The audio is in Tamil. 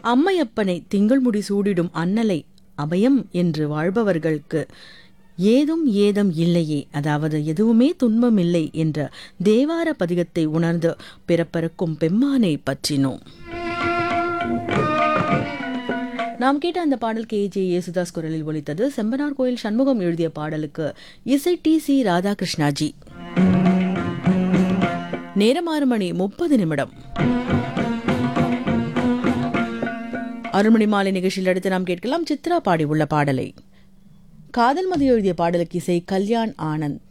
அம்மையப்பனை திங்கள் முடி சூடிடும் அன்னலை அபயம் என்று வாழ்பவர்களுக்கு ஏதும் ஏதம் இல்லையே அதாவது எதுவுமே துன்பம் இல்லை என்ற தேவார பதிகத்தை உணர்ந்து பிறப்பறுக்கும் பெம்மானை பற்றினோம் நாம் கேட்ட அந்த பாடல் கே ஜே யேசுதாஸ் குரலில் ஒலித்தது செம்பனார் கோயில் சண்முகம் எழுதிய பாடலுக்கு இசை டி சி ராதாகிருஷ்ணாஜி நேரம் ஆறு மணி முப்பது நிமிடம் அருள்மணி மாலை நிகழ்ச்சியில் அடுத்து நாம் கேட்கலாம் சித்ரா பாடி உள்ள பாடலை காதல் மதி எழுதிய பாடலுக்கு இசை கல்யாண் ஆனந்த்